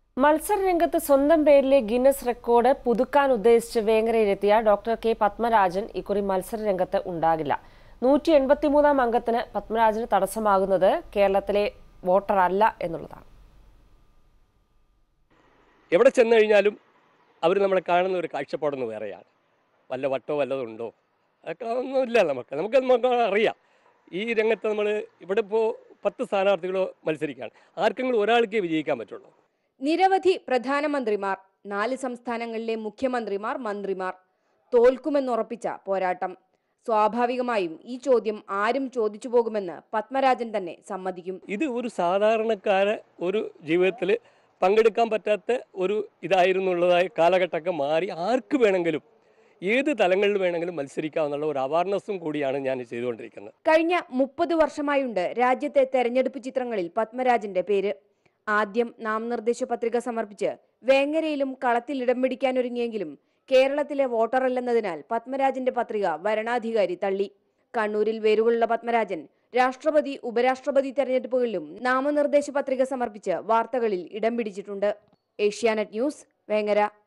മത്സരരംഗത്ത് സ്വന്തം പേരിലെ Guinness record പുതുക്കാൻ ഉദ്ദേശിച്ച് വേങ്ങരയിലെത്തിയ ഡോക്ടർ കെ പത്മരാജൻ ഇക്കുറി മത്സരരംഗത്ത് ഉണ്ടാകില്ല നൂറ്റി എൺപത്തിമൂന്നാം അംഗത്തിന് പത്മരാജന് തടസ്സമാകുന്നത് കേരളത്തിലെ വോട്ടർ അല്ല എന്നുള്ളതാണ് എവിടെ ചെന്ന് കഴിഞ്ഞാലും അവർ നമ്മളെ കാണുന്ന ഒരു കാഴ്ചപ്പാടൊന്ന് വേറെയാണ് വല്ല വട്ടോ വല്ലതുണ്ടോ അതൊക്കെ ഒന്നുമില്ല നമുക്ക് നമുക്ക് നമുക്ക് അറിയാം ഈ രംഗത്ത് നമ്മൾ ഇവിടെ ഇപ്പോൾ പത്ത് സ്ഥാനാർത്ഥികളോ മത്സരിക്കുകയാണ് ആർക്കെങ്കിലും ഒരാൾക്കേ വിജയിക്കാൻ പറ്റുള്ളൂ നിരവധി പ്രധാനമന്ത്രിമാർ നാല് സംസ്ഥാനങ്ങളിലെ മുഖ്യമന്ത്രിമാർ മന്ത്രിമാർ തോൽക്കുമെന്നുറപ്പിച്ച പോരാട്ടം സ്വാഭാവികമായും ഈ ചോദ്യം ആരും ചോദിച്ചു പോകുമെന്ന് പത്മരാജൻ തന്നെ സമ്മതിക്കും ഇത് ഒരു സാധാരണക്കാരെ ഒരു ജീവിതത്തിൽ പങ്കെടുക്കാൻ പറ്റാത്ത ഒരു ഇതായിരുന്നുള്ളതായ കാലഘട്ടമൊക്കെ മാറി ആർക്ക് വേണമെങ്കിലും ഏത് തലങ്ങളിൽ വേണമെങ്കിലും മത്സരിക്കാമെന്നുള്ള ഒരു അവയർനെസ്സും കൂടിയാണ് ഞാൻ ചെയ്തുകൊണ്ടിരിക്കുന്നത് കഴിഞ്ഞ മുപ്പത് വർഷമായുണ്ട് രാജ്യത്തെ തെരഞ്ഞെടുപ്പ് ചിത്രങ്ങളിൽ പത്മരാജന്റെ പേര് ആദ്യം നാമനിർദ്ദേശ പത്രിക സമർപ്പിച്ച് വേങ്ങരയിലും കളത്തിൽ ഇടം പിടിക്കാനൊരുങ്ങിയെങ്കിലും കേരളത്തിലെ വോട്ടറല്ലെന്നതിനാൽ പത്മരാജന്റെ പത്രിക വരണാധികാരി തള്ളി കണ്ണൂരിൽ വേരുകളുള്ള പത്മരാജൻ രാഷ്ട്രപതി ഉപരാഷ്ട്രപതി തെരഞ്ഞെടുപ്പുകളിലും നാമനിർദ്ദേശ പത്രിക സമർപ്പിച്ച് വാർത്തകളിൽ ഇടം പിടിച്ചിട്ടുണ്ട് ഏഷ്യാനെറ്റ് ന്യൂസ് വേങ്ങര